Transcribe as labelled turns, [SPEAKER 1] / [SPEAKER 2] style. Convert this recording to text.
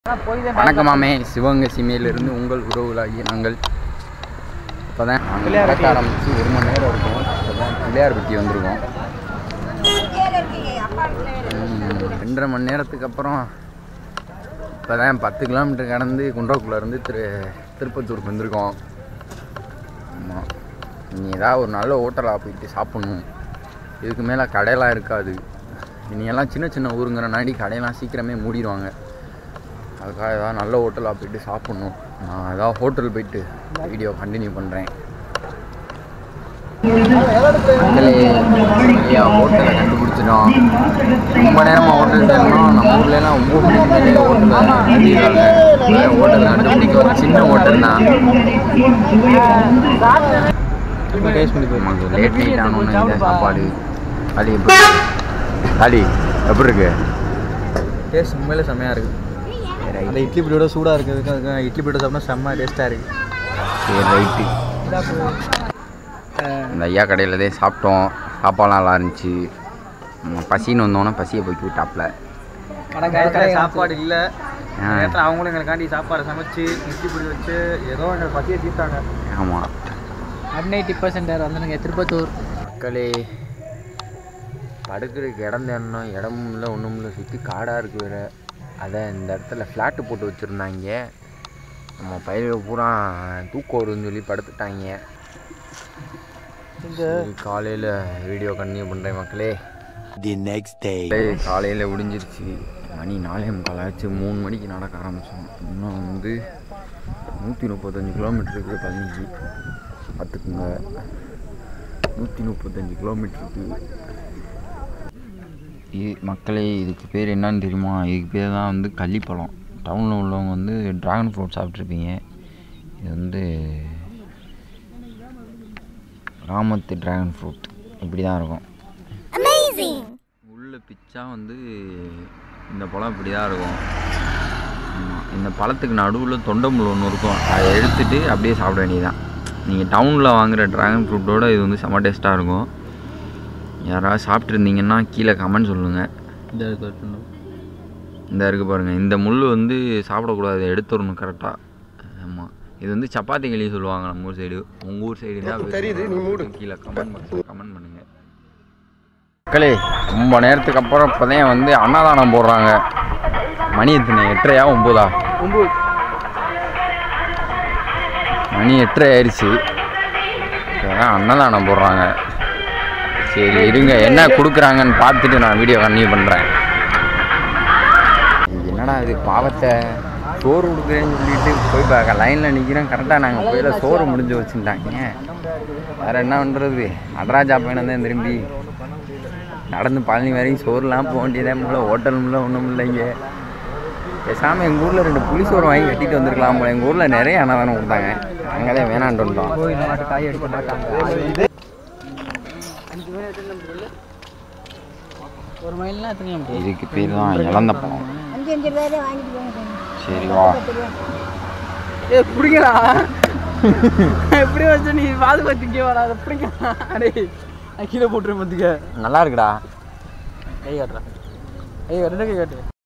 [SPEAKER 1] வணக்கம் மாமே சிவகங்கை சீமையிலிருந்து உங்கள் உறவுகளாகி நாங்கள் இப்போ தான்
[SPEAKER 2] பிள்ளையார்பட்டி.
[SPEAKER 1] ஆரம்பித்து ஒரு மணி நேரம் இருக்கும் இப்போ தான் பிள்ளையார்பட்டி வந்திருக்கோம் ம், ரெண்டரை மணி நேரத்துக்கு அப்புறம் இப்போ தான் பத்து கிலோமீட்டர் கடந்து குன்றக்குள்ளேருந்து திரு திருப்பத்தூருக்கு வந்திருக்கோம் ஆமாம் இனி ஏதாவது ஒரு நல்ல ஹோட்டலாக போயிட்டு சாப்பிட்ணும் இதுக்கு மேலே கடையெல்லாம் இருக்காது இனியெல்லாம் சின்ன சின்ன ஊருங்கிறனாடி கடையெல்லாம் சீக்கிரமே மூடிடுவாங்க அதுக்காக ஏதாவது நல்ல ஹோட்டலாக போயிட்டு சாப்பிட்ணும் நான் ஏதாவது ஹோட்டல் போயிட்டு வீடியோ கண்டினியூ பண்ணுறேன் ஐயா ஹோட்டலை கண்டுபிடிச்சிட்டோம் ரொம்ப நேரமாக ஹோட்டல் தேடணும் நம்ம ஊர்லலாம் ஒம்பது மணிக்கு மேலே ஹோட்டலில் கட்டிடுறாங்க ஹோட்டல் கண்டுபிடிக்க ஒரு சின்ன ஹோட்டல் தான்
[SPEAKER 2] டேஸ்ட் பண்ணி போய்
[SPEAKER 1] நமக்கு லேட் நைட் ஆனோன்னு இதான் சாப்பாடு காலி எப்படி காலி எப்படி இருக்கு
[SPEAKER 2] டேஸ்ட் உண்மையிலே செம்மையாக இருக்குது அந்த இட்லி பிடியோட சூடாக இருக்கிறதுக்கு அதுக்கு இட்லி பிடியோட சாப்பிட்டா செம்ம டேஸ்ட்டாக இருக்குது
[SPEAKER 1] சரி ரைட்டு இந்த ஐயா கடையில் தான் சாப்பிட்டோம் சாப்பாடுலாம் நல்லா இருந்துச்சு ம், பசின்னு வந்தோன்னே பசியை போய் விட்டாப்புல
[SPEAKER 2] சாப்பாடு இல்லை
[SPEAKER 1] ஆ.
[SPEAKER 2] நேரத்தில் அவங்களும் எங்களுக்காண்டி சாப்பாடு சமைச்சு இட்லி பிடி வச்சு ஏதோ எங்களுக்கு பசியை தீர்த்தாங்க
[SPEAKER 1] ஆமாம்
[SPEAKER 3] அன்னைட்டி பர்சன்டர் வந்துடுங்க திருப்பத்தூர்
[SPEAKER 1] மக்களே படுக்கிறதுக்கு இடம் தேடணும் இடமும் இல்லை ஒன்றும் இல்லை சுற்றி காடாக இருக்கு வேறு அதை இந்த இடத்துல ஃப்ளாட்டு போட்டு வச்சுருந்தாங்க நம்ம பயிர்கள் பூரா தூக்கம் வருதுன்னு சொல்லி படுத்துட்டாங்க சரி, காலையில் வீடியோ கண்டினியூ பண்ணுறேன் மக்களே
[SPEAKER 4] The next day.
[SPEAKER 1] காலையில் விடிஞ்சிருச்சு மணி நாலே முக்கால் ஆச்சு மூணு மணிக்கு நடக்க ஆரம்பித்தோம் இன்னும் வந்து நூற்றி முப்பத்தஞ்சு கிலோமீட்டருக்கு பதினஞ்சு பார்த்துக்குங்க நூற்றி முப்பத்தஞ்சு கிலோமீட்டருக்கு இது மக்களே இதுக்கு பேர் என்னன்னு தெரியுமா இதுக்கு பேர் தான் வந்து கள்ளிப்பழம் டவுனில் உள்ளவங்க வந்து ட்ராகன் ஃப்ரூட் சாப்பிட்ருப்பீங்க இது வந்து ராமத்து ட்ராகன் ஃப்ரூட் இப்படி தான் இருக்கும் உள்ள பிச்சா வந்து இந்த பழம் இப்படி தான் இருக்கும் ஆமா. இந்த பழத்துக்கு நடுவில் தொண்டமுள் ஒன்று இருக்கும் அதை எடுத்துட்டு அப்படியே சாப்பிட வேண்டியதுதான் நீங்கள் டவுனில் வாங்குற ட்ராகன் ஃப்ரூட்டோட இது வந்து செம்ம டேஸ்ட்டாக இருக்கும் யாராவது சாப்பிட்ருந்தீங்கன்னா கீழே கமெண்ட் சொல்லுங்கள்
[SPEAKER 2] இந்த இருக்கு
[SPEAKER 1] இந்த இருக்குது பாருங்கள் இந்த முள் வந்து சாப்பிடக்கூடாது எடுத்துடணும் கரெக்டாக ஆமாம் இது வந்து சப்பாத்தி களி சொல்லுவாங்க நம்ம ஊர் சைடு உங்கள் ஊர் சைடு தான் தெரியுது நீ மூடு கீழே கமெண்ட் பாக்ஸில் கமெண்ட் பண்ணுங்கள் மக்களே ரொம்ப நேரத்துக்கு அப்புறம் இப்போ தான் வந்து அன்னதானம் போடுறாங்க மணி எத்தனை எட்டரையா ஒம்போதா
[SPEAKER 2] ஒம்பது
[SPEAKER 1] மணி எட்டரை ஆயிடுச்சு இப்போதான் அன்னதானம் போடுறாங்க சரி இருங்க என்ன கொடுக்குறாங்கன்னு பார்த்துட்டு நான் வீடியோ கண்டினியூ பண்ணுறேன் என்னடா இது பாவத்தை சோறு கொடுக்குறேன்னு சொல்லிட்டு போய் பார்க்க லைனில் நிற்கிறேன் கரெக்டாக நாங்கள் போயில சோறு முடிஞ்சு வச்சுட்டாங்க வேறு என்ன பண்ணுறது நடராஜா பையனை தான் திரும்பி நடந்து பழனி வரைக்கும் சோறுலாம் போக வேண்டியதே முடியல ஹோட்டலும் இல்லை ஒன்றும் இல்லைங்க பேசாமல் எங்கள் ஊரில் ரெண்டு புளி சோறு வாங்கி கட்டிட்டு வந்திருக்கலாம் போல எங்கள் ஊரில் நிறைய அன்னதானம் கொடுத்தாங்க அங்கே தான் வேணான்ட்டு வந்தோம்
[SPEAKER 2] கோயில் மாட்டு காய் அடிக்க மாட்டாங்க
[SPEAKER 3] ஒரு மைல்லாம் எத்தனை கிலோமீட்டர்
[SPEAKER 1] இதுக்கு பேர் தான் இழந்த பழம்
[SPEAKER 5] அஞ்சு அஞ்சு ரூபாய் வாங்கிட்டு போங்க
[SPEAKER 1] சரி வா
[SPEAKER 3] ஏ பிடிங்கடா எப்படி வச்சு நீ பாது பார்த்துக்கே வாடா அதை பிடிங்கடா அடே நான் கீழே போட்டுருவேன் பார்த்துக்க
[SPEAKER 1] நல்லா இருக்குடா
[SPEAKER 3] கை காட்டுறேன் கை ரெண்டு கை காட்டு